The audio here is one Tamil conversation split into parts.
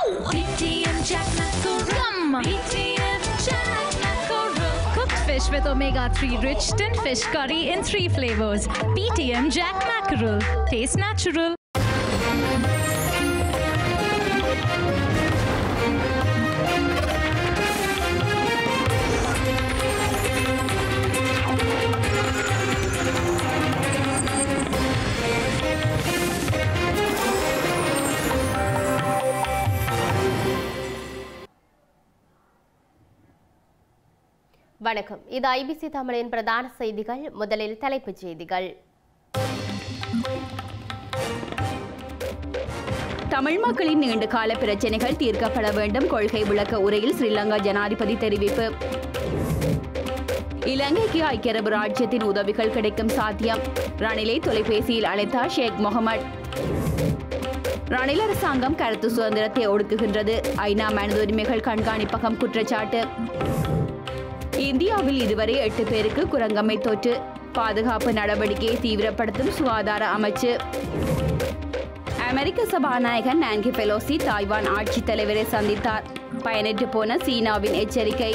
BTM Jack Mackerel. BTM Jack Mackerel. Cooked fish with omega-3 rich tin fish curry in three flavors. BTM Jack Mackerel. Taste natural. வணக்கம் இது ஐபிசி தமிழின் பிரதான செய்திகள் முதலில் தலைப்புச் செய்திகள் தமிழ் மக்களின் நீண்டகால பிரச்சினைகள் தீர்க்கப்பட வேண்டும் கொள்கை விளக்க உரையில் ஸ்ரீலங்கா ஜனாதிபதி தெரிவிப்பு இலங்கைக்கு ஐக்கிய அரபு ராஜ்யத்தின் உதவிகள் கிடைக்கும் சாத்தியம் ரணிலை தொலைபேசியில் அழைத்தார் ஷேக் முகமது ரணில் அரசாங்கம் கருத்து சுதந்திரத்தை ஒடுக்குகின்றது ஐநா மனித உரிமைகள் கண்காணிப்பகம் குற்றச்சாட்டு இந்தியாவில் இதுவரை எட்டு பேருக்கு குரங்கம்மை தொற்று பாதுகாப்பு நடவடிக்கையை தீவிரப்படுத்தும் சுகாதார அமைச்சு அமெரிக்க சபாநாயகர் நான்கி பெலோசி தாய்வான் ஆட்சித் தலைவரை சந்தித்தார் பயனற்று போன சீனாவின் எச்சரிக்கை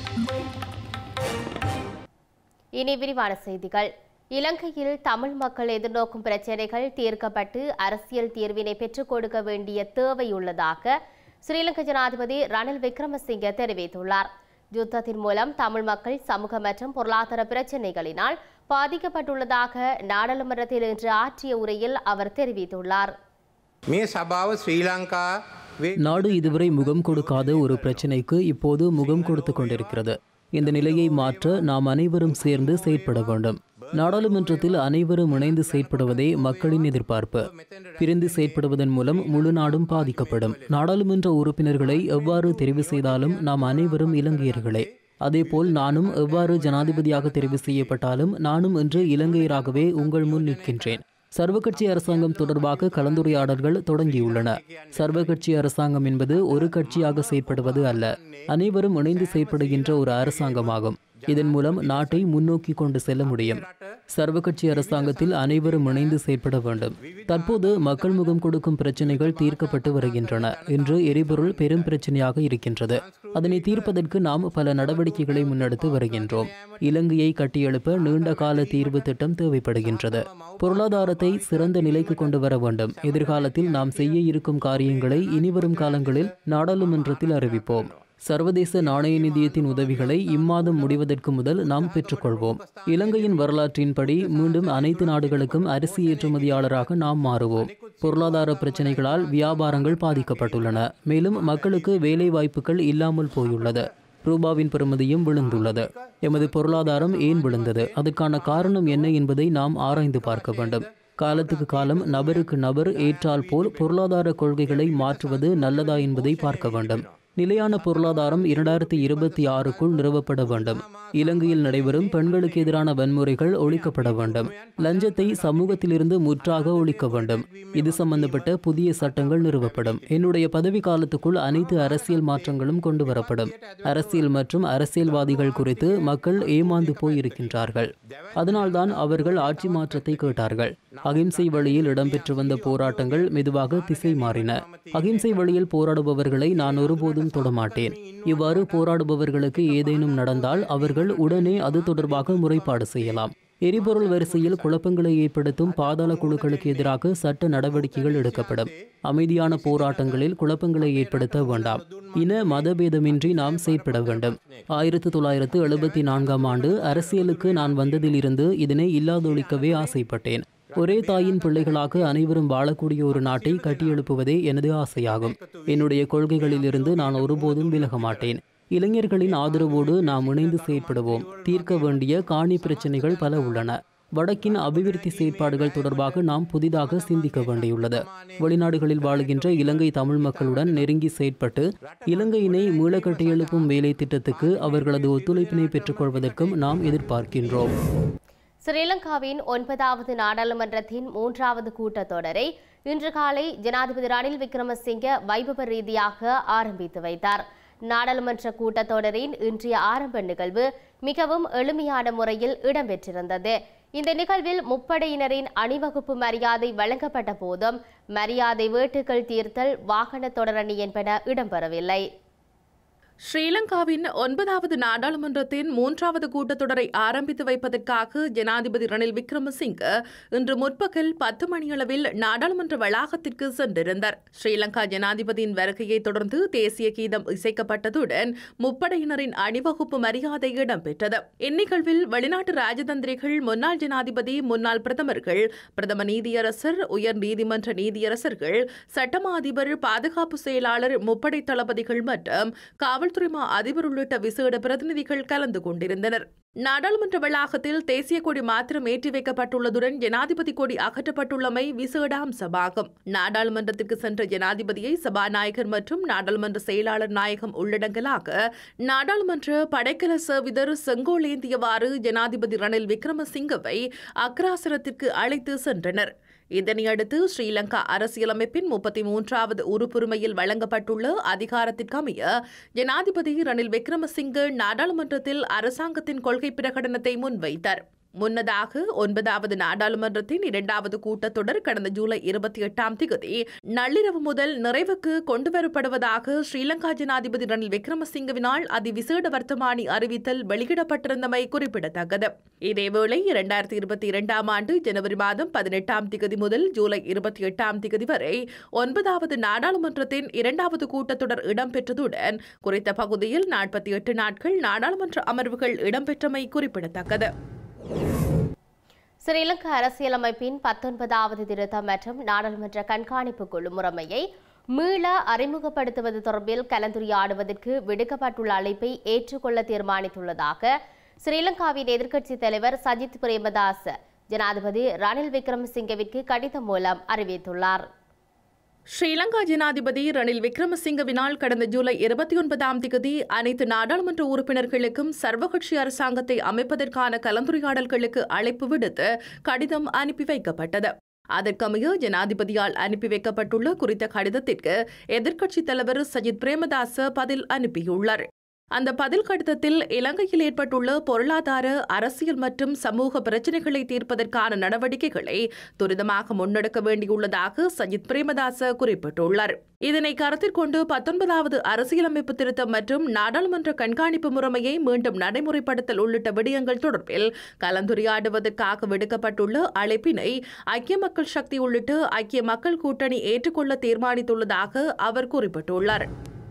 இனி விரிவான செய்திகள் இலங்கையில் தமிழ் மக்கள் எதிர்நோக்கும் பிரச்சினைகள் தீர்க்கப்பட்டு அரசியல் தீர்வினை பெற்றுக் கொடுக்க வேண்டிய தேவை உள்ளதாக ஸ்ரீலங்கா ஜனாதிபதி ரணில் விக்ரமசிங்க தெரிவித்துள்ளார் யுத்தத்தின் மூலம் தமிழ் மக்கள் சமூக மற்றும் பொருளாதார பிரச்சினைகளினால் பாதிக்கப்பட்டுள்ளதாக நாடாளுமன்றத்தில் இன்று ஆற்றிய உரையில் அவர் தெரிவித்துள்ளார் මේ සභාව ශ්‍රී ලංකා நாடு இதுவரை முகம் கொடுக்காத ஒரு பிரச்சினைக்கு இப்போது முகம் கொடுத்து கொண்டிருக்கிறது இந்த நிலையை மாற்ற நாம் அனைவரும் சேர்ந்து செயற்பட வேண்டும் நாடாளுமன்றத்தில் அனைவரும் இணைந்து செயற்படுவதே மக்களின் எதிர்பார்ப்பு பிரிந்து செயற்படுவதன் மூலம் முழு நாடும் பாதிக்கப்படும் நாடாளுமன்ற உறுப்பினர்களை எவ்வாறு தெரிவு செய்தாலும் நாம் அனைவரும் இலங்கையர்களே அதேபோல் நானும் எவ்வாறு ஜனாதிபதியாக தெரிவு செய்யப்பட்டாலும் நானும் இன்று இலங்கையராகவே உங்கள் முன் நிற்கின்றேன் சர்வகட்சி அரசாங்கம் தொடர்பாக கலந்துரையாடல்கள் தொடங்கியுள்ளன சர்வகட்சி அரசாங்கம் என்பது ஒரு கட்சியாக செயற்படுவது அல்ல அனைவரும் இணைந்து செயற்படுகின்ற ஒரு அரசாங்கமாகும் இதன் மூலம் நாட்டை முன்னோக்கி கொண்டு செல்ல முடியும் சர்வகட்சி அரசாங்கத்தில் அனைவரும் இணைந்து செயற்பட வேண்டும் தற்போது மக்கள் முகம் கொடுக்கும் பிரச்சனைகள் தீர்க்கப்பட்டு வருகின்றன இன்று எரிபொருள் பெரும் பிரச்சனையாக இருக்கின்றது அதனை தீர்ப்பதற்கு நாம் பல நடவடிக்கைகளை முன்னெடுத்து வருகின்றோம் இலங்கையை கட்டியெழுப்ப நீண்ட கால தீர்வு திட்டம் தேவைப்படுகின்றது பொருளாதாரத்தை சிறந்த நிலைக்கு கொண்டு வர வேண்டும் எதிர்காலத்தில் நாம் செய்ய இருக்கும் காரியங்களை இனிவரும் காலங்களில் நாடாளுமன்றத்தில் அறிவிப்போம் சர்வதேச நாணய நிதியத்தின் உதவிகளை இம்மாதம் முடிவதற்கு முதல் நாம் பெற்றுக்கொள்வோம் இலங்கையின் வரலாற்றின்படி மீண்டும் அனைத்து நாடுகளுக்கும் அரிசி ஏற்றுமதியாளராக நாம் மாறுவோம் பொருளாதார பிரச்சனைகளால் வியாபாரங்கள் பாதிக்கப்பட்டுள்ளன மேலும் மக்களுக்கு வேலை வாய்ப்புகள் இல்லாமல் போயுள்ளது ரூபாவின் பெறுமதியும் விழுந்துள்ளது எமது பொருளாதாரம் ஏன் விழுந்தது அதற்கான காரணம் என்ன என்பதை நாம் ஆராய்ந்து பார்க்க வேண்டும் காலத்துக்கு காலம் நபருக்கு நபர் ஏற்றால் போல் பொருளாதார கொள்கைகளை மாற்றுவது நல்லதா என்பதை பார்க்க வேண்டும் நிலையான பொருளாதாரம் இரண்டாயிரத்தி இருபத்தி ஆறுக்குள் நிறுவப்பட வேண்டும் இலங்கையில் நடைபெறும் பெண்களுக்கு எதிரான வன்முறைகள் ஒழிக்கப்பட வேண்டும் லஞ்சத்தை சமூகத்திலிருந்து முற்றாக ஒழிக்க வேண்டும் இது சம்பந்தப்பட்ட புதிய சட்டங்கள் நிறுவப்படும் என்னுடைய பதவி காலத்துக்குள் அனைத்து அரசியல் மாற்றங்களும் கொண்டு வரப்படும் அரசியல் மற்றும் அரசியல்வாதிகள் குறித்து மக்கள் ஏமாந்து போயிருக்கின்றார்கள் அதனால்தான் அவர்கள் ஆட்சி மாற்றத்தை கேட்டார்கள் அகிம்சை வழியில் இடம்பெற்று வந்த போராட்டங்கள் மெதுவாக திசை மாறின அகிம்சை வழியில் போராடுபவர்களை நான் ஒருபோதும் தொடமாட்டேன் இவ்வாறு போராடுபவர்களுக்கு ஏதேனும் நடந்தால் அவர்கள் உடனே அது தொடர்பாக முறைப்பாடு செய்யலாம் எரிபொருள் வரிசையில் குழப்பங்களை ஏற்படுத்தும் பாதாள குழுக்களுக்கு எதிராக சட்ட நடவடிக்கைகள் எடுக்கப்படும் அமைதியான போராட்டங்களில் குழப்பங்களை ஏற்படுத்த வேண்டாம் இன மதபேதமின்றி நாம் செயற்பட வேண்டும் ஆயிரத்தி தொள்ளாயிரத்து எழுபத்தி நான்காம் ஆண்டு அரசியலுக்கு நான் வந்ததிலிருந்து இதனை இல்லாதொழிக்கவே ஆசைப்பட்டேன் ஒரே தாயின் பிள்ளைகளாக அனைவரும் வாழக்கூடிய ஒரு நாட்டை கட்டியெழுப்புவதே எனது ஆசையாகும் என்னுடைய கொள்கைகளிலிருந்து நான் ஒருபோதும் விலக மாட்டேன் இளைஞர்களின் ஆதரவோடு நாம் இணைந்து செயற்படுவோம் தீர்க்க வேண்டிய காணி பிரச்சனைகள் பல உள்ளன வடக்கின் அபிவிருத்தி செயற்பாடுகள் தொடர்பாக நாம் புதிதாக சிந்திக்க வேண்டியுள்ளது வெளிநாடுகளில் வாழுகின்ற இலங்கை தமிழ் மக்களுடன் நெருங்கி செயற்பட்டு இலங்கையினை மீள கட்டியெழுப்பும் வேலை திட்டத்துக்கு அவர்களது ஒத்துழைப்பினை பெற்றுக்கொள்வதற்கும் நாம் எதிர்பார்க்கின்றோம் ஸ்ரீலங்காவின் ஒன்பதாவது நாடாளுமன்றத்தின் மூன்றாவது கூட்டத்தொடரை இன்று காலை ஜனாதிபதி ரணில் விக்ரமசிங்க வைபவ ரீதியாக ஆரம்பித்து வைத்தார் நாடாளுமன்ற கூட்டத்தொடரின் இன்றைய ஆரம்ப நிகழ்வு மிகவும் எளிமையான முறையில் இடம்பெற்றிருந்தது இந்த நிகழ்வில் முப்படையினரின் அணிவகுப்பு மரியாதை வழங்கப்பட்ட போதும் மரியாதை வேட்டுக்கள் தீர்த்தல் வாகன தொடரணி என்பன இடம்பெறவில்லை ஸ்ரீலங்காவின் ஒன்பதாவது நாடாளுமன்றத்தின் மூன்றாவது கூட்டத்தொடரை ஆரம்பித்து வைப்பதற்காக ஜனாதிபதி ரணில் விக்ரமசிங்க இன்று முற்பகல் பத்து மணியளவில் நாடாளுமன்ற வளாகத்திற்கு சென்றிருந்தார் ஸ்ரீலங்கா ஜனாதிபதியின் வருகையை தொடர்ந்து தேசிய கீதம் இசைக்கப்பட்டதுடன் முப்படையினரின் அணிவகுப்பு மரியாதை இடம்பெற்றது இந்நிகழ்வில் வெளிநாட்டு ராஜதந்திரிகள் முன்னாள் ஜனாதிபதி முன்னாள் பிரதமர்கள் பிரதம நீதியரசர் உயர் நீதிமன்ற நீதியரசர்கள் சட்டமா அதிபர் பாதுகாப்பு செயலாளர் முப்படை தளபதிகள் மற்றும் காவல் காவல்துறை மா அதிபர் உள்ளிட்ட விசேட பிரதிநிதிகள் கலந்து கொண்டிருந்தனர் நாடாளுமன்ற வளாகத்தில் தேசிய கொடி மாத்திரம் ஏற்றி வைக்கப்பட்டுள்ளதுடன் ஜனாதிபதி கொடி அகற்றப்பட்டுள்ளமை விசேட அம்சமாகும் நாடாளுமன்றத்திற்கு சென்ற ஜனாதிபதியை சபாநாயகர் மற்றும் நாடாளுமன்ற செயலாளர் நாயகம் உள்ளடங்கலாக நாடாளுமன்ற படைக்கல சேவிதர் செங்கோலேந்தியவாறு ஜனாதிபதி ரணில் விக்ரமசிங்கவை அக்ராசனத்திற்கு அழைத்து சென்றனர் இதனையடுத்து ஸ்ரீலங்கா அரசியலமைப்பின் முப்பத்தி மூன்றாவது உறுப்புரிமையில் வழங்கப்பட்டுள்ள அதிகாரத்திற்கமைய ஜனாதிபதி ரணில் விக்ரமசிங்கே நாடாளுமன்றத்தில் அரசாங்கத்தின் கொள்கை பிரகடனத்தை முன்வைத்தார் முன்னதாக ஒன்பதாவது நாடாளுமன்றத்தின் இரண்டாவது கூட்டத்தொடர் கடந்த ஜூலை இருபத்தி எட்டாம் திகதி நள்ளிரவு முதல் நிறைவுக்கு கொண்டுவரப்படுவதாக ஸ்ரீலங்கா ஜனாதிபதி ரணில் விக்ரமசிங்கவினால் அதிவிசேட வர்த்தமானி அறிவித்தல் வெளியிடப்பட்டிருந்தமை குறிப்பிடத்தக்கது இதேவேளை இரண்டாயிரத்தி இருபத்தி இரண்டாம் ஆண்டு ஜனவரி மாதம் பதினெட்டாம் திகதி முதல் ஜூலை இருபத்தி எட்டாம் திகதி வரை ஒன்பதாவது நாடாளுமன்றத்தின் இரண்டாவது கூட்டத்தொடர் இடம்பெற்றதுடன் குறித்த பகுதியில் நாற்பத்தி எட்டு நாட்கள் நாடாளுமன்ற அமர்வுகள் இடம்பெற்றமை குறிப்பிடத்தக்கது ஸ்ரீலங்கா அரசியலமைப்பின் பத்தொன்பதாவது திருத்தம் மற்றும் நாடாளுமன்ற கண்காணிப்பு குழு முறைமையை மீள அறிமுகப்படுத்துவது தொடர்பில் கலந்துரையாடுவதற்கு விடுக்கப்பட்டுள்ள அழைப்பை ஏற்றுக்கொள்ள தீர்மானித்துள்ளதாக ஸ்ரீலங்காவின் எதிர்க்கட்சித் தலைவர் சஜித் பிரேமதாஸ் ஜனாதிபதி ரணில் விக்ரமசிங்கவிற்கு கடிதம் மூலம் அறிவித்துள்ளார் ஸ்ரீலங்கா ஜனாதிபதி ரணில் விக்ரமசிங்கவினால் கடந்த ஜூலை இருபத்தி ஒன்பதாம் தேதி அனைத்து நாடாளுமன்ற உறுப்பினர்களுக்கும் சர்வகட்சி அரசாங்கத்தை அமைப்பதற்கான கலந்துரையாடல்களுக்கு அழைப்பு விடுத்து கடிதம் அனுப்பி வைக்கப்பட்டது அதற்கமைய ஜனாதிபதியால் அனுப்பி வைக்கப்பட்டுள்ள குறித்த கடிதத்திற்கு எதிர்க்கட்சித் தலைவர் சஜித் பிரேமதாச பதில் அனுப்பியுள்ளார் அந்த பதில் கடிதத்தில் இலங்கையில் ஏற்பட்டுள்ள பொருளாதார அரசியல் மற்றும் சமூக பிரச்சினைகளை தீர்ப்பதற்கான நடவடிக்கைகளை துரிதமாக முன்னெடுக்க வேண்டியுள்ளதாக சஜித் பிரேமதாச குறிப்பிட்டுள்ளார் இதனை கருத்தில் கொண்டு பத்தொன்பதாவது அரசியலமைப்பு திருத்தம் மற்றும் நாடாளுமன்ற கண்காணிப்பு முறைமையை மீண்டும் நடைமுறைப்படுத்தல் உள்ளிட்ட விடயங்கள் தொடர்பில் கலந்துரையாடுவதற்காக விடுக்கப்பட்டுள்ள அழைப்பினை ஐக்கிய மக்கள் சக்தி உள்ளிட்ட ஐக்கிய மக்கள் கூட்டணி ஏற்றுக்கொள்ள தீர்மானித்துள்ளதாக அவர் குறிப்பிட்டுள்ளார்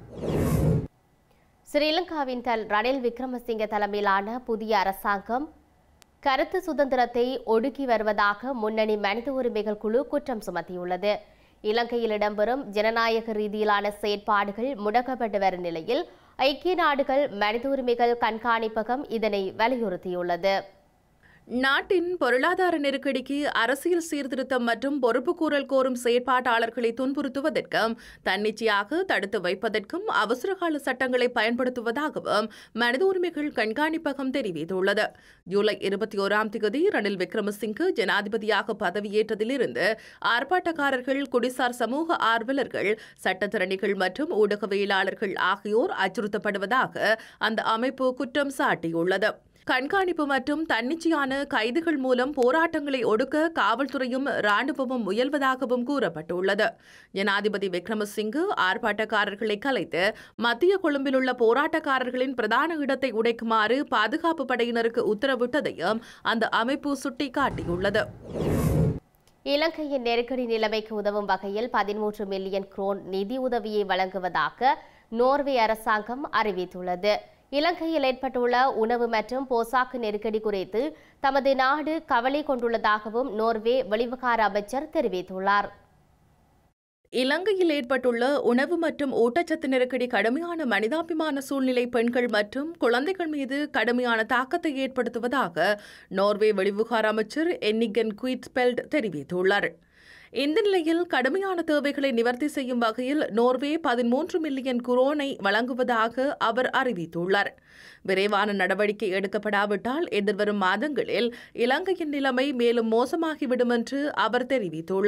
ஸ்ரீலங்காவின் தல் ரணில் விக்ரமசிங்க தலைமையிலான புதிய அரசாங்கம் கருத்து சுதந்திரத்தை ஒடுக்கி வருவதாக முன்னணி மனித உரிமைகள் குழு குற்றம் சுமத்தியுள்ளது இலங்கையில் இடம்பெறும் ஜனநாயக ரீதியிலான செயற்பாடுகள் முடக்கப்பட்டு வரும் நிலையில் ஐக்கிய நாடுகள் மனித உரிமைகள் கண்காணிப்பகம் இதனை வலியுறுத்தியுள்ளது நாட்டின் பொருளாதார நெருக்கடிக்கு அரசியல் சீர்திருத்தம் மற்றும் பொறுப்புக்கூறல் கோரும் செயற்பாட்டாளர்களை துன்புறுத்துவதற்கும் தன்னிச்சையாக தடுத்து வைப்பதற்கும் அவசரகால சட்டங்களை பயன்படுத்துவதாகவும் மனித உரிமைகள் கண்காணிப்பகம் தெரிவித்துள்ளது ஜூலை இருபத்தி ஓராம் தேதி ரணில் விக்ரமசிங்கே ஜனாதிபதியாக பதவியேற்றதிலிருந்து ஆர்ப்பாட்டக்காரர்கள் குடிசார் சமூக ஆர்வலர்கள் சட்டத்திறனிகள் மற்றும் ஊடகவியலாளர்கள் ஆகியோர் அச்சுறுத்தப்படுவதாக அந்த அமைப்பு குற்றம் சாட்டியுள்ளது கண்காணிப்பு மற்றும் தன்னிச்சையான கைதுகள் மூலம் போராட்டங்களை ஒடுக்க காவல்துறையும் ராணுவமும் முயல்வதாகவும் கூறப்பட்டுள்ளது ஜனாதிபதி விக்ரமசிங்கு ஆர்ப்பாட்டக்காரர்களை கலைத்து மத்திய கொழும்பில் உள்ள போராட்டக்காரர்களின் பிரதான இடத்தை உடைக்குமாறு பாதுகாப்பு படையினருக்கு உத்தரவிட்டதையும் அந்த அமைப்பு சுட்டிக்காட்டியுள்ளது இலங்கையின் நெருக்கடி நிலைமைக்கு உதவும் வகையில் பதிமூன்று மில்லியன் குரோன் நிதி உதவியை வழங்குவதாக நோர்வே அரசாங்கம் அறிவித்துள்ளது இலங்கையில் ஏற்பட்டுள்ள உணவு மற்றும் போசாக்கு நெருக்கடி குறித்து தமது நாடு கவலை கொண்டுள்ளதாகவும் நோர்வே வெளிவிவகார அமைச்சர் தெரிவித்துள்ளார் இலங்கையில் ஏற்பட்டுள்ள உணவு மற்றும் ஊட்டச்சத்து நெருக்கடி கடுமையான மனிதாபிமான சூழ்நிலை பெண்கள் மற்றும் குழந்தைகள் மீது கடுமையான தாக்கத்தை ஏற்படுத்துவதாக நோர்வே வெளிவிவகார அமைச்சர் என்னிகன் குயிட்ஸ்பெல்ட் தெரிவித்துள்ளார் இந்த நிலையில் கடுமையான தேவைகளை நிவர்த்தி செய்யும் வகையில் நோர்வே பதிமூன்று மில்லியன் குரோனை வழங்குவதாக அவர் அறிவித்துள்ளார் விரைவான நடவடிக்கை எடுக்கப்படாவிட்டால் எதிர்வரும் மாதங்களில் இலங்கையின் நிலைமை மேலும் மோசமாகிவிடும் என்று அவர் தெரிவித்துள்ளார்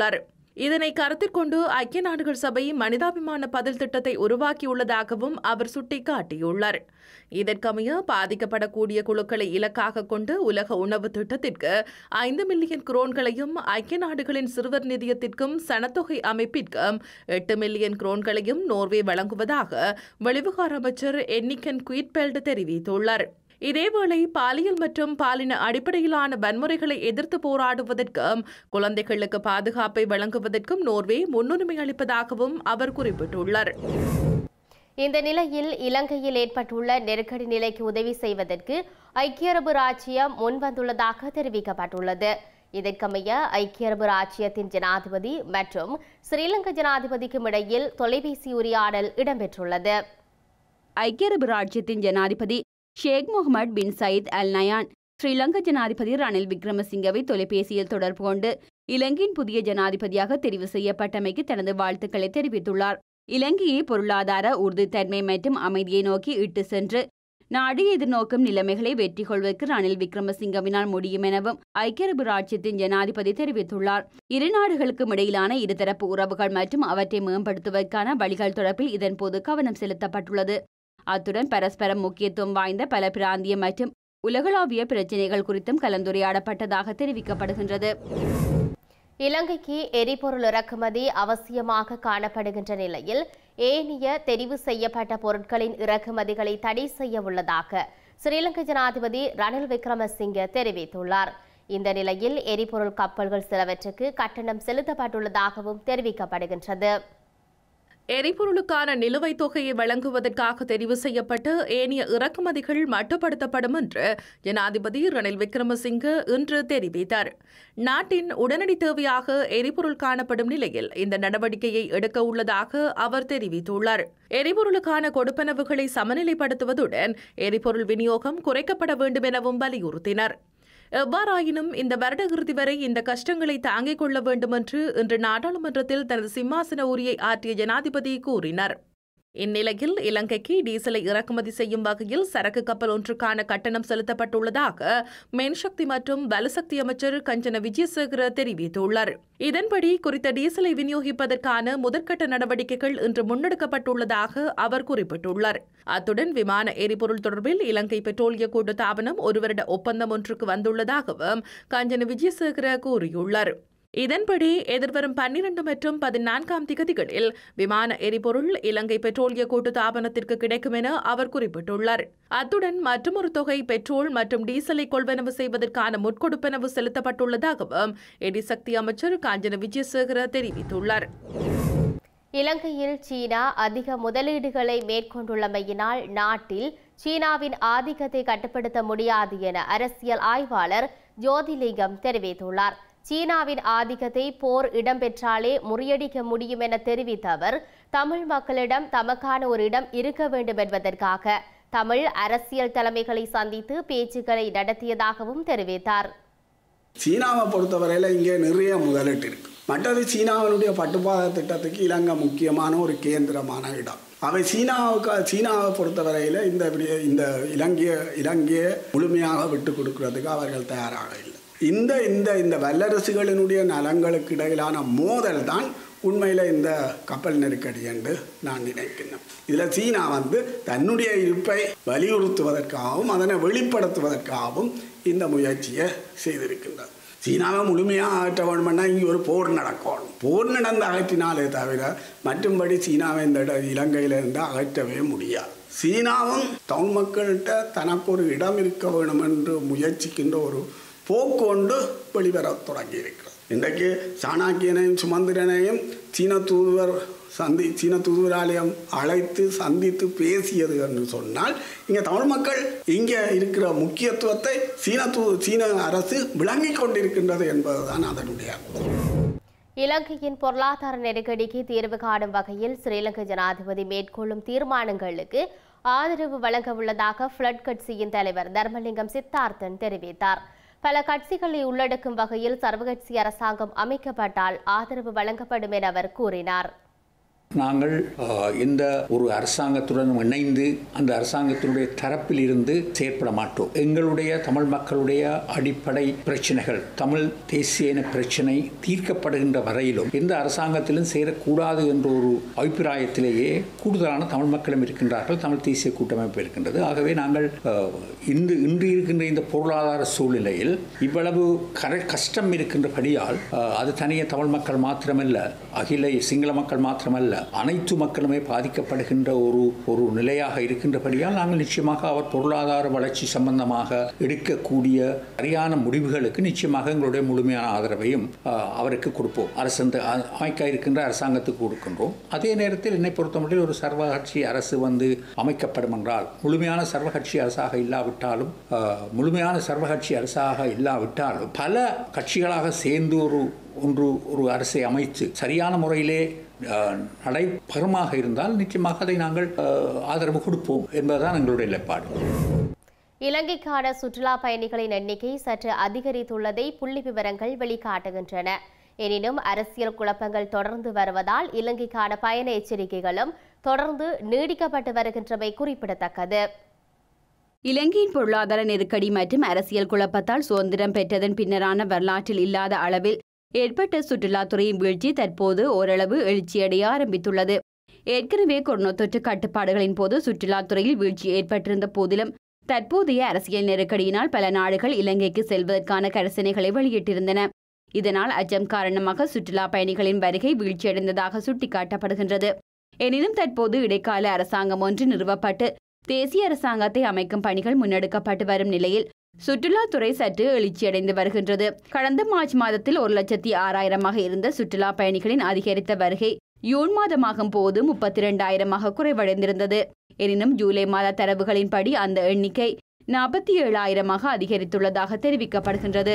இதனை கருத்தில் கொண்டு ஐக்கிய நாடுகள் சபை மனிதாபிமான பதில் திட்டத்தை உருவாக்கியுள்ளதாகவும் அவர் சுட்டிக்காட்டியுள்ளார் இதற்கமைய பாதிக்கப்படக்கூடிய குழுக்களை இலக்காக கொண்டு உலக உணவு திட்டத்திற்கு ஐந்து மில்லியன் குரோன்களையும் ஐக்கிய நாடுகளின் சிறுவர் நிதியத்திற்கும் சனத்தொகை அமைப்பிற்கும் எட்டு மில்லியன் குரோன்களையும் நோர்வே வழங்குவதாக வெளிவிகார அமைச்சர் என்னிக்கன் குயிட்பெல்ட் தெரிவித்துள்ளார் இதேவேளை பாலியல் மற்றும் பாலின அடிப்படையிலான வன்முறைகளை எதிர்த்து போராடுவதற்கும் குழந்தைகளுக்கு பாதுகாப்பை வழங்குவதற்கும் நோர்வே முன்னுரிமை அளிப்பதாகவும் அவர் குறிப்பிட்டுள்ளார் இந்த நிலையில் இலங்கையில் ஏற்பட்டுள்ள நெருக்கடி நிலைக்கு உதவி செய்வதற்கு ஐக்கிய அரபு ராச்சியம் முன்வந்துள்ளதாக தெரிவிக்கப்பட்டுள்ளது இதற்கமைய ஐக்கிய அரபு ராச்சியத்தின் ஜனாதிபதி மற்றும் ஸ்ரீலங்கா ஜனாதிபதிக்கும் இடையில் தொலைபேசி உரையாடல் இடம்பெற்றுள்ளது ஐக்கிய அரபு ராஜ்யத்தின் ஜனாதிபதி Sheikh Mohamed bin Zayed Al Nahyan Sri Lanka ஜனாதிபதி ரணில் விக்ரமசிங்கவை தொலைபேசியில் தொடர்பு கொண்டு இலங்கையின் புதிய ஜனாதிபதியாக தெரிவு செய்யப்பட்டமைக்கு தனது வாழ்த்துக்களை தெரிவித்துள்ளார் இலங்கையை பொருளாதார உறுதித்தன்மை மற்றும் அமைதியை நோக்கி இட்டு சென்று நாடு எதிர்நோக்கும் நிலைமைகளை வெற்றி கொள்வதற்கு ரணில் விக்ரமசிங்கவினால் முடியும் எனவும் ஐக்கிய அரபு ராஜ்யத்தின் ஜனாதிபதி தெரிவித்துள்ளார் இரு நாடுகளுக்கும் இடையிலான இருதரப்பு உறவுகள் மற்றும் அவற்றை மேம்படுத்துவதற்கான வழிகள் தொடர்பில் இதன்போது கவனம் செலுத்தப்பட்டுள்ளது அத்துடன் பரஸ்பரம் முக்கியத்துவம் வாய்ந்த பல பிராந்திய மற்றும் உலகளாவிய பிரச்சினைகள் குறித்தும் கலந்துரையாடப்பட்டதாக தெரிவிக்கப்படுகின்றது இலங்கைக்கு எரிபொருள் இறக்குமதி அவசியமாக காணப்படுகின்ற நிலையில் ஏனைய தெரிவு செய்யப்பட்ட பொருட்களின் இறக்குமதிகளை தடை செய்ய உள்ளதாக ஸ்ரீலங்கா ஜனாதிபதி ரணில் விக்ரமசிங்கே தெரிவித்துள்ளார் இந்த நிலையில் எரிபொருள் கப்பல்கள் சிலவற்றுக்கு கட்டணம் செலுத்தப்பட்டுள்ளதாகவும் தெரிவிக்கப்படுகின்றது எரிபொருளுக்கான நிலுவைத் தொகையை வழங்குவதற்காக தெரிவு செய்யப்பட்ட ஏனைய இறக்குமதிகள் மட்டுப்படுத்தப்படும் என்று ஜனாதிபதி ரணில் விக்ரமசிங்கே இன்று தெரிவித்தார் நாட்டின் உடனடி தேவையாக எரிபொருள் காணப்படும் நிலையில் இந்த நடவடிக்கையை எடுக்க உள்ளதாக அவர் தெரிவித்துள்ளார் எரிபொருளுக்கான கொடுப்பனவுகளை சமநிலைப்படுத்துவதுடன் எரிபொருள் விநியோகம் குறைக்கப்பட வேண்டும் எனவும் வலியுறுத்தினர் எவ்வாறாயினும் இந்த வருட இறுதி வரை இந்த கஷ்டங்களை தாங்கிக் கொள்ள வேண்டும் என்று இன்று நாடாளுமன்றத்தில் தனது சிம்மாசன உரையை ஆற்றிய ஜனாதிபதி கூறினார் இந்நிலையில் இலங்கைக்கு டீசலை இறக்குமதி செய்யும் வகையில் சரக்கு கப்பல் ஒன்றுக்கான கட்டணம் செலுத்தப்பட்டுள்ளதாக மென்சக்தி மற்றும் வலுசக்தி அமைச்சர் கஞ்சன விஜயசேகர தெரிவித்துள்ளார் இதன்படி குறித்த டீசலை விநியோகிப்பதற்கான முதற்கட்ட நடவடிக்கைகள் இன்று முன்னெடுக்கப்பட்டுள்ளதாக அவர் குறிப்பிட்டுள்ளார் அத்துடன் விமான எரிபொருள் தொடர்பில் இலங்கை பெட்ரோலிய கூட்டுத்தாபனம் ஒரு வருட ஒப்பந்தம் ஒன்றுக்கு வந்துள்ளதாகவும் கஞ்சன விஜயசேகர கூறியுள்ளார் இதன்படி எதிர்வரும் பன்னிரண்டு மற்றும் பதினான்காம் திகதிகளில் விமான எரிபொருள் இலங்கை பெட்ரோலிய கூட்டுத்தாபனத்திற்கு கிடைக்கும் என அவர் குறிப்பிட்டுள்ளார் அத்துடன் மற்றொரு தொகை பெட்ரோல் மற்றும் டீசலை கொள்வனவு செய்வதற்கான முற்கொடுப்பனவு செலுத்தப்பட்டுள்ளதாகவும் எரிசக்தி அமைச்சர் காஞ்சன விஜயசேகர தெரிவித்துள்ளார் இலங்கையில் சீனா அதிக முதலீடுகளை மேற்கொண்டுள்ளமையினால் நாட்டில் சீனாவின் ஆதிக்கத்தை கட்டுப்படுத்த முடியாது என அரசியல் ஆய்வாளர் ஜோதிலிங்கம் தெரிவித்துள்ளார் சீனாவின் ஆதிக்கத்தை போர் இடம்பெற்றாலே முறியடிக்க முடியும் என தெரிவித்த அவர் தமிழ் மக்களிடம் தமக்கான ஒரு இடம் இருக்க வேண்டும் என்பதற்காக தமிழ் அரசியல் தலைமைகளை சந்தித்து பேச்சுக்களை நடத்தியதாகவும் தெரிவித்தார் சீனாவை பொறுத்தவரையில் இங்கே நிறைய முதலீட்டு இருக்கு மற்றது சீனாவினுடைய பட்டுப்பாத திட்டத்துக்கு இலங்கை முக்கியமான ஒரு கேந்திரமான இடம் அவை சீனாவுக்கு சீனாவை பொறுத்தவரையில் இந்த விடய- இந்த இலங்கைய இலங்கையை முழுமையாக விட்டு கொடுக்கறதுக்கு அவர்கள் தயாராக இல்லை இந்த இந்த இந்த வல்லரசுகளினுடைய நலங்களுக்கு இடையிலான மோதல் தான் உண்மையில் இந்த கப்பல் நெருக்கடி என்று நான் நினைக்கின்றேன் இதில் சீனா வந்து தன்னுடைய இருப்பை வலியுறுத்துவதற்காகவும் அதனை வெளிப்படுத்துவதற்காகவும் இந்த முயற்சியை செய்திருக்கின்றது சீனாவை முழுமையாக அகற்ற வேணும்னா இங்கே ஒரு போர் நடக்கணும் போர் நடந்து அகற்றினாலே தவிர மற்றும்படி சீனாவை இந்த இட இலங்கையிலிருந்து அகற்றவே முடியாது சீனாவும் தமிழ் மக்கள்கிட்ட தனக்கு ஒரு இடம் இருக்க வேணும் என்று முயற்சிக்கின்ற ஒரு போக்கு கொண்டு வெளிவரத் தொடங்கி இருக்கிறது இன்றைக்கு சாணாக்கியனையும் சுமந்திரனையும் சீன தூதுவர் சந்தி சீன தூதுவராலயம் அழைத்து சந்தித்து பேசியது என்று சொன்னால் இங்கே தமிழ் மக்கள் இங்கே இருக்கிற முக்கியத்துவத்தை சீன தூ சீன அரசு விளங்கிக் கொண்டிருக்கின்றது என்பதுதான் அதனுடைய அர்த்தம். இலங்கையின் பொருளாதார நெருக்கடிக்கு தீர்வு காணும் வகையில் ஸ்ரீலங்கா ஜனாதிபதி மேற்கொள்ளும் தீர்மானங்களுக்கு ஆதரவு வழங்க உள்ளதாக ஃப்ளட் கட்சியின் தலைவர் தர்மலிங்கம் சித்தார்த்தன் தெரிவித்தார் பல கட்சிகளை உள்ளடக்கும் வகையில் சர்வகட்சி அரசாங்கம் அமைக்கப்பட்டால் ஆதரவு வழங்கப்படும் என அவர் கூறினார் நாங்கள் அஹ், எந்த ஒரு அரசாங்கத்துடன் இணைந்து அந்த அரசாங்கத்தினுடைய தரப்பில் இருந்து செயற்பட மாட்டோம் எங்களுடைய தமிழ் மக்களுடைய அடிப்படை பிரச்சனைகள் தமிழ் தேசிய இன பிரச்சனை தீர்க்கப்படுகின்ற வரையிலும் எந்த அரசாங்கத்திலும் சேரக்கூடாது என்ற ஒரு அபிப்பிராயத்திலேயே கூடுதலான தமிழ் மக்களும் இருக்கின்றார்கள் தமிழ் தேசிய கூட்டமைப்பு இருக்கின்றது ஆகவே நாங்கள் அஹ், இந்த இன்று இருக்கின்ற இந்த பொருளாதார சூழ்நிலையில் இவ்வளவு கர கஷ்டம் இருக்கின்றபடியால் அஹ், அது தனியே தமிழ் மக்கள் மாத்திரமல்ல அகில சிங்கள மக்கள் மாத்திரமல்ல அனைத்து மக்களுமே பாதிக்கப்படுகின்ற ஒரு ஒரு நிலையாக இருக்கின்றபடியால் நாங்கள் நிச்சயமாக அவர் பொருளாதார வளர்ச்சி சம்பந்தமாக எடுக்கக்கூடிய சரியான முடிவுகளுக்கு நிச்சயமாக எங்களுடைய முழுமையான ஆதரவையும் அஹ், அவருக்கு கொடுப்போம் அரசு அந்த அ- அமைக்க இருக்கின்ற அரசாங்கத்துக்கு கொடுக்கின்றோம் அதே நேரத்தில் என்னை பொறுத்தமட்டில் ஒரு சர்வகட்சி அரசு வந்து அமைக்கப்படும் என்றால் முழுமையான சர்வகட்சி அரசாக இல்லாவிட்டாலும் அஹ், முழுமையான சர்வகட்சி அரசாக இல்லாவிட்டாலும் பல கட்சிகளாக சேர்ந்து ஒரு ஒன்று ஒரு அரசை அமைத்து சரியான முறையிலே அஹ், நடைபெறுமாக இருந்தால் நிச்சயமாக அதை நாங்கள் அஹ், ஆதரவு கொடுப்போம் என்பதுதான் எங்களுடைய நிலைப்பாடு இலங்கைக்கான சுற்றுலா பயணிகளின் எண்ணிக்கை சற்று அதிகரித்துள்ளதை புள்ளி விவரங்கள் வெளிக்காட்டுகின்றன எனினும் அரசியல் குழப்பங்கள் தொடர்ந்து வருவதால் இலங்கைக்கான பயண எச்சரிக்கைகளும் தொடர்ந்து நீடிக்கப்பட்டு வருகின்றமை குறிப்பிடத்தக்கது இலங்கையின் பொருளாதார நெருக்கடி மற்றும் அரசியல் குழப்பத்தால் சுதந்திரம் பெற்றதன் பின்னரான வரலாற்றில் இல்லாத அளவில் ஏற்பட்ட சுற்றுலாத்துறையின் வீழ்ச்சி தற்போது ஓரளவு எழுச்சியடைய ஆரம்பித்துள்ளது ஏற்கனவே கொரோனா தொற்று கட்டுப்பாடுகளின் போது சுற்றுலாத்துறையில் வீழ்ச்சி ஏற்பட்டிருந்த போதிலும் தற்போதைய அரசியல் நெருக்கடியினால் பல நாடுகள் இலங்கைக்கு செல்வதற்கான கரிசனைகளை வெளியிட்டிருந்தன இதனால் அச்சம் காரணமாக சுற்றுலா பயணிகளின் வருகை வீழ்ச்சியடைந்ததாக சுட்டிக்காட்டப்படுகின்றது எனினும் தற்போது இடைக்கால அரசாங்கம் ஒன்று நிறுவப்பட்டு தேசிய அரசாங்கத்தை அமைக்கும் பணிகள் முன்னெடுக்கப்பட்டு வரும் நிலையில் சுற்றுலாத்துறை சற்று எழுச்சியடைந்து வருகின்றது கடந்த மார்ச் மாதத்தில் ஒரு லட்சத்தி ஆறாயிரமாக இருந்த சுற்றுலா பயணிகளின் அதிகரித்த வருகை ஜூன் மாதமாகும் போது முப்பத்தி இரண்டாயிரமாக குறைவடைந்திருந்தது எனினும் ஜூலை மாத தரவுகளின்படி அந்த எண்ணிக்கை நாற்பத்தி ஏழாயிரமாக அதிகரித்துள்ளதாக தெரிவிக்கப்படுகின்றது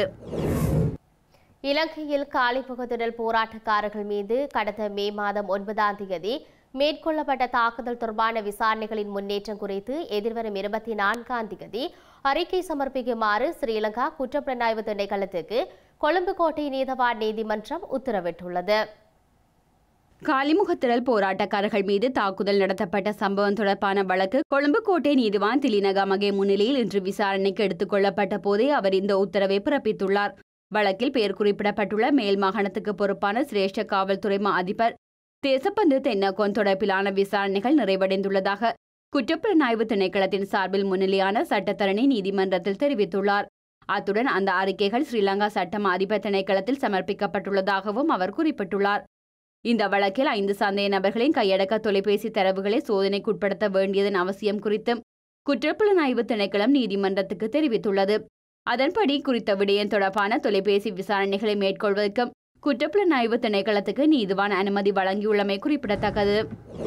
இலங்கையில் காலி புகுதிடல் போராட்டக்காரர்கள் மீது கடந்த மே மாதம் ஒன்பதாம் தேதி மேற்கொள்ளப்பட்ட தாக்குதல் தொடர்பான விசாரணைகளின் முன்னேற்றம் குறித்து எதிர்வரும் இருபத்தி நான்காம் தேதி அறிக்கை சமர்ப்பிக்குமாறு ஸ்ரீலங்கா குற்றப்புலனாய்வு திணைக்களத்துக்கு கொழும்பு கோட்டை நீதவான் நீதிமன்றம் உத்தரவிட்டுள்ளது காலிமுகத்திரல் போராட்டக்காரர்கள் மீது தாக்குதல் நடத்தப்பட்ட சம்பவம் தொடர்பான வழக்கு கொழும்பு கோட்டை நீதிவான் திலினகமகே முன்னிலையில் இன்று விசாரணைக்கு எடுத்துக் கொள்ளப்பட்ட போதே அவர் இந்த உத்தரவை பிறப்பித்துள்ளார் வழக்கில் பெயர் குறிப்பிடப்பட்டுள்ள மேல் மாகாணத்துக்கு பொறுப்பான சிரேஷ்ட காவல்துறை மா அதிபர் தேசப்பந்து தென்னகோன் தொடர்பிலான விசாரணைகள் நிறைவடைந்துள்ளதாக குற்றப்புலனாய்வு திணைக்களத்தின் சார்பில் முன்னிலையான சட்டத்தரணி நீதிமன்றத்தில் தெரிவித்துள்ளார் அத்துடன் அந்த அறிக்கைகள் ஸ்ரீலங்கா சட்டம் அதிபர் திணைக்களத்தில் சமர்ப்பிக்கப்பட்டுள்ளதாகவும் அவர் குறிப்பிட்டுள்ளார் இந்த வழக்கில் ஐந்து சந்தேக நபர்களின் கையடக்க தொலைபேசி தரவுகளை சோதனைக்குட்படுத்த வேண்டியதன் அவசியம் குறித்தும் குற்றப்புலனாய்வு திணைக்களம் நீதிமன்றத்துக்கு தெரிவித்துள்ளது அதன்படி குறித்த விடயம் தொடர்பான தொலைபேசி விசாரணைகளை மேற்கொள்வதற்கும் குற்றப்புலனாய்வு திணைக்களத்துக்கு நீதிவான் அனுமதி வழங்கியுள்ளமை குறிப்பிடத்தக்கது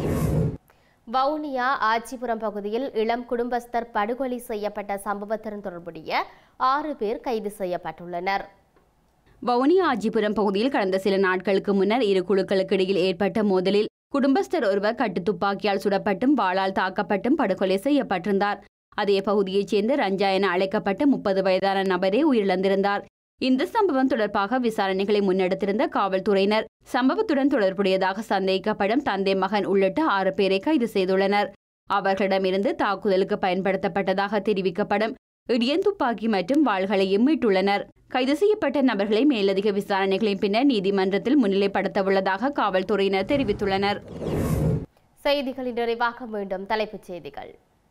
வவுனியா ஆச்சிபுரம் பகுதியில் இளம் குடும்பஸ்தர் படுகொலை செய்யப்பட்ட சம்பவத்துடன் தொடர்புடைய ஆறு பேர் கைது செய்யப்பட்டுள்ளனர் வவுனியா ஆஜிபுரம் பகுதியில் கடந்த சில நாட்களுக்கு முன்னர் இரு குழுக்களுக்கு இடையில் ஏற்பட்ட மோதலில் குடும்பஸ்தர் ஒருவர் கட்டுத்துப்பாக்கியால் சுடப்பட்டும் வாளால் தாக்கப்பட்டும் படுகொலை செய்யப்பட்டிருந்தார் அதே பகுதியைச் சேர்ந்த ரஞ்சா என அழைக்கப்பட்ட முப்பது வயதான நபரே உயிரிழந்திருந்தார் இந்த சம்பவம் தொடர்பாக விசாரணைகளை முன்னெடுத்திருந்த காவல்துறையினர் சம்பவத்துடன் தொடர்புடையதாக சந்தேகிக்கப்படும் தந்தை மகன் உள்ளிட்ட ஆறு பேரை கைது செய்துள்ளனர் அவர்களிடமிருந்து தாக்குதலுக்கு பயன்படுத்தப்பட்டதாக தெரிவிக்கப்படும் இடியன் துப்பாக்கி மற்றும் வாள்களையும் மீட்டுள்ளனர் கைது செய்யப்பட்ட நபர்களை மேலதிக விசாரணைகளின் பின்னர் நீதிமன்றத்தில் முன்னிலைப்படுத்தவுள்ளதாக காவல்துறையினர் தெரிவித்துள்ளனர் செய்திகளின் நிறைவாக மீண்டும் தலைப்புச் செய்திகள்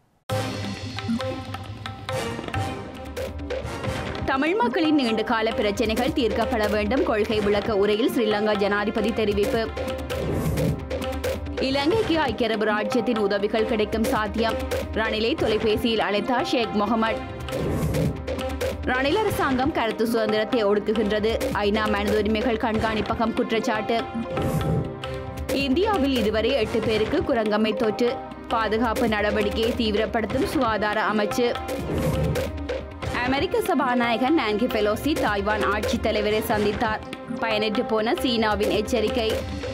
தமிழ் மக்களின் நீண்டகால பிரச்சினைகள் தீர்க்கப்பட வேண்டும் கொள்கை விளக்க உரையில் ஸ்ரீலங்கா ஜனாதிபதி தெரிவிப்பு இலங்கைக்கு ஐக்கிய அரபு ராஜ்யத்தின் உதவிகள் கிடைக்கும் சாத்தியம் ரணிலை தொலைபேசியில் அழைத்தார் ஷேக் முகமது ரணில் அரசாங்கம் கருத்து சுதந்திரத்தை ஒடுக்குகின்றது ஐநா மனித உரிமைகள் கண்காணிப்பகம் குற்றச்சாட்டு இந்தியாவில் இதுவரை எட்டு பேருக்கு குரங்கம்மை தொற்று பாதுகாப்பு நடவடிக்கையை தீவிரப்படுத்தும் சுகாதார அமைச்சு அமெரிக்க சபாநாயகர் நான்கி பெலோசி தாய்வான் ஆட்சித் தலைவரை சந்தித்தார் பயனற்று போன சீனாவின் எச்சரிக்கை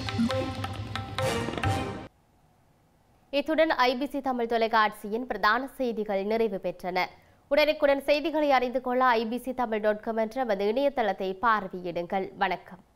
இத்துடன் ஐபிசி தமிழ் தொலைக்காட்சியின் பிரதான செய்திகள் நிறைவு பெற்றன உடனுக்குடன் செய்திகளை அறிந்து கொள்ள ஐபிசி தமிழ் டாட் காம் என்ற நமது இணையதளத்தை பார்வையிடுங்கள் வணக்கம்